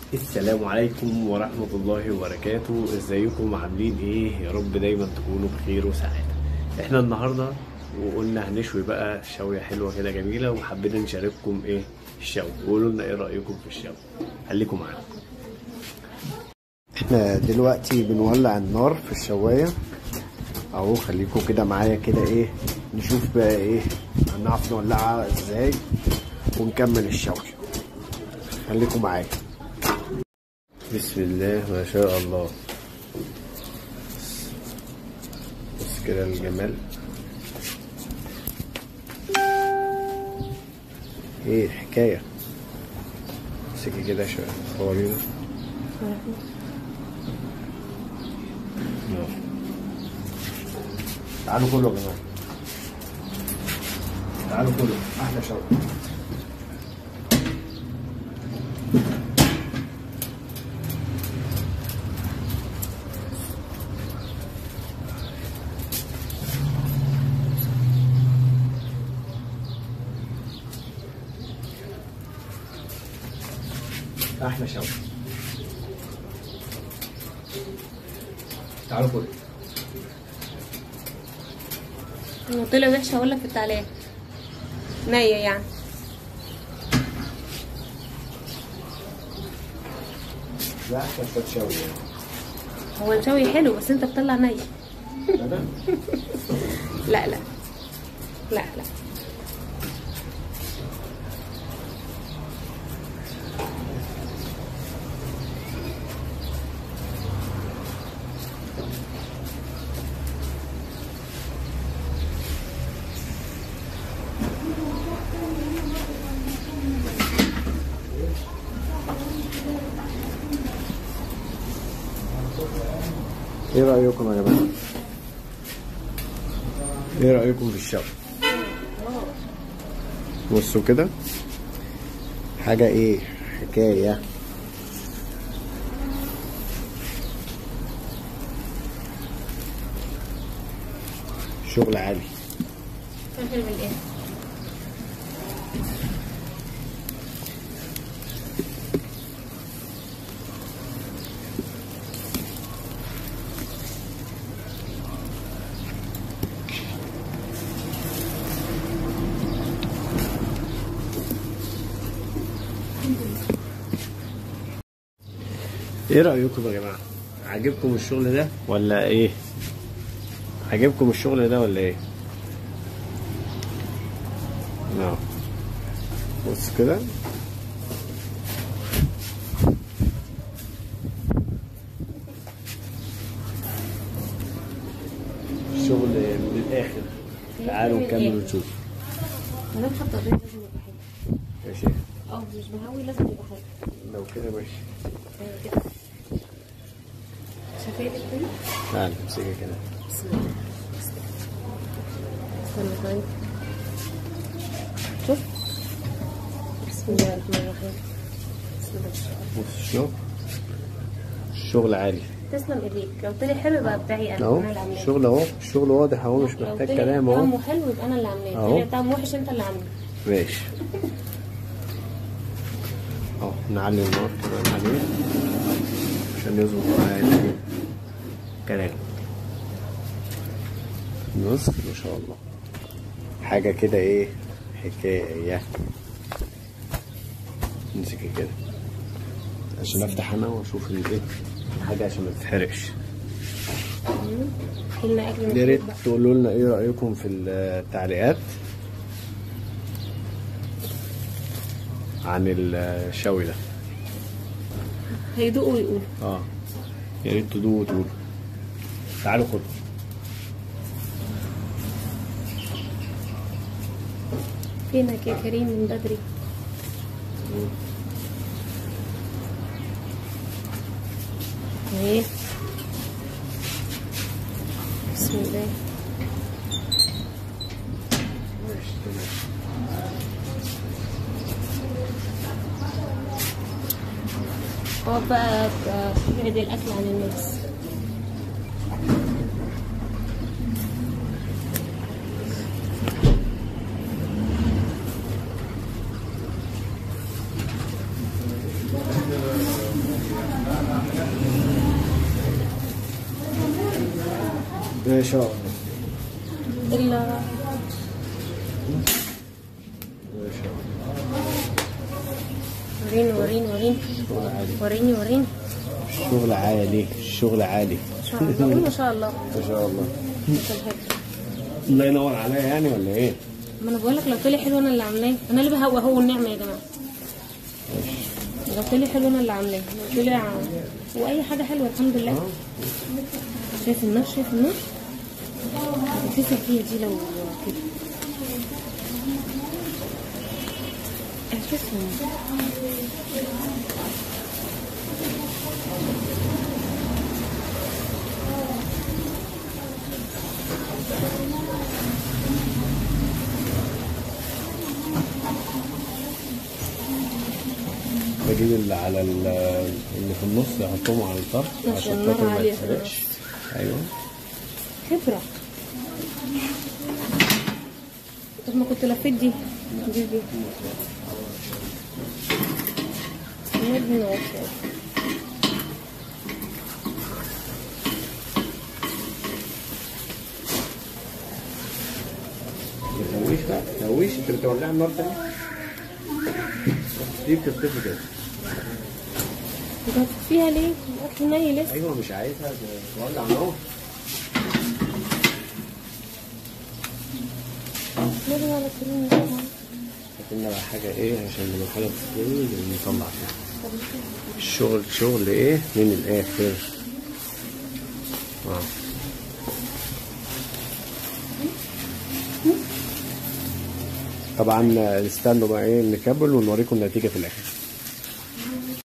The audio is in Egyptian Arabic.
السلام عليكم ورحمة الله وبركاته ازيكم عاملين ايه يا رب دايما تكونوا بخير وسعادة احنا النهاردة وقلنا هنشوي بقى شوية حلوة كده جميلة وحبينا نشارككم ايه الشوي وقولوا لنا ايه رأيكم في الشوي خليكم معانا احنا دلوقتي بنولع النار في الشواية اهو خليكم كده معايا كده ايه نشوف بقى ايه هنعرف نولعها ازاي ونكمل الشوي خليكم معايا بسم الله ما شاء الله بص كده الجمال ايه الحكاية امسكي كده شوية صورينا تعالوا كله يا جماعة تعالوا كله احلى شوي احلى شوي تعالوا كله لو طلع وحش هقول لك في التعليق نية يعني لا احلى شوية شوي هو الشوي حلو بس انت بتطلع نية انا لا لا لا لا ايه رأيكم يا جماعة؟ ايه رأيكم في الشوي؟ بصوا كده حاجة ايه حكاية شغل عالي فاكر من ايه ايه رأيكم يا جماعة عاجبكم الشغل ده ولا ايه عاجبكم الشغل ده ولا ايه نعم بص كده شغل من الاخر تعالوا نكمل ونشوف انا حاطه الريح لازم يبقى حلو ماشي اه مش بهوي لازم يبقى حلو لو كده ماشي ايوه كده شفايفك كده تعالى امسكي كده بسم الله استنى طيب شوف بسم الله الرحمن الرحيم بسم الله ما شاء الله بص الشغل الشغل عالي تسلم ايديك لو طلع حلو يبقى بتاعي انا اهو انا اللي عاملاه الشغل اهو الشغل واضح اهو مش لو محتاج طلع كلام اهو طعمه حلو يبقى انا اللي عاملاه أهو. طلع طعمه وحش انت اللي عامله ماشي اهو نعلي النار كمان عليه عشان يظبط معايا الايه كلام بص ما شاء الله حاجة كده ايه حكاية امسكي كده عشان افتح انا واشوف الايه الحاجة عشان ما تتحرقش قلنا اكل يا ريت مفيد بقى. تقولوا لنا ايه رأيكم في التعليقات عن الشوي ده هيدوقوا ويقولوا اه يا ريت تدوقوا وتقولوا تعالوا خدوا فينك يا كريم من بدري اهي بسم الله ماشي تمام اقعد بقى تبعد الاكل عن الناس ما شاء الله الا ما شاء الله وريني وريني وريني شغل عالي وريني وريني الشغل عالي الشغل عالي ما شاء الله قول ما شاء الله ما شاء الله في الحته الله ينور عليا يعني ولا ايه؟ ما انا بقول لك لو طلع حلو انا اللي عاملاه انا اللي بهوى هو النعمه يا جماعه لو طلع حلو انا اللي عاملاه لو طلع واي حاجه حلوه الحمد لله شايف النار شايف النار هتتلسع فيها دي لو كده هتتلسع بجيب اللي على ال- اللي في النص احطهم على الطرف عشان عشان النار خاطر ما عالية. يتحرقش ايوه خبرة طب ما كنت لفيت دي دي دي نقعد هنا وشوية. تهويش بقى تهويش انت بتولع النار تاني دي بتختفي كده انت فيها ليه؟ الاكل ني لسه ايوه مش عايزها تولع نار لازم على كريم قلنا بقى حاجه ايه عشان لما حاجه تستوي نطلع فيها الشغل شغل ايه من الاخر اه طبعا استنوا بقى ايه نكمل ونوريكم النتيجه في الاخر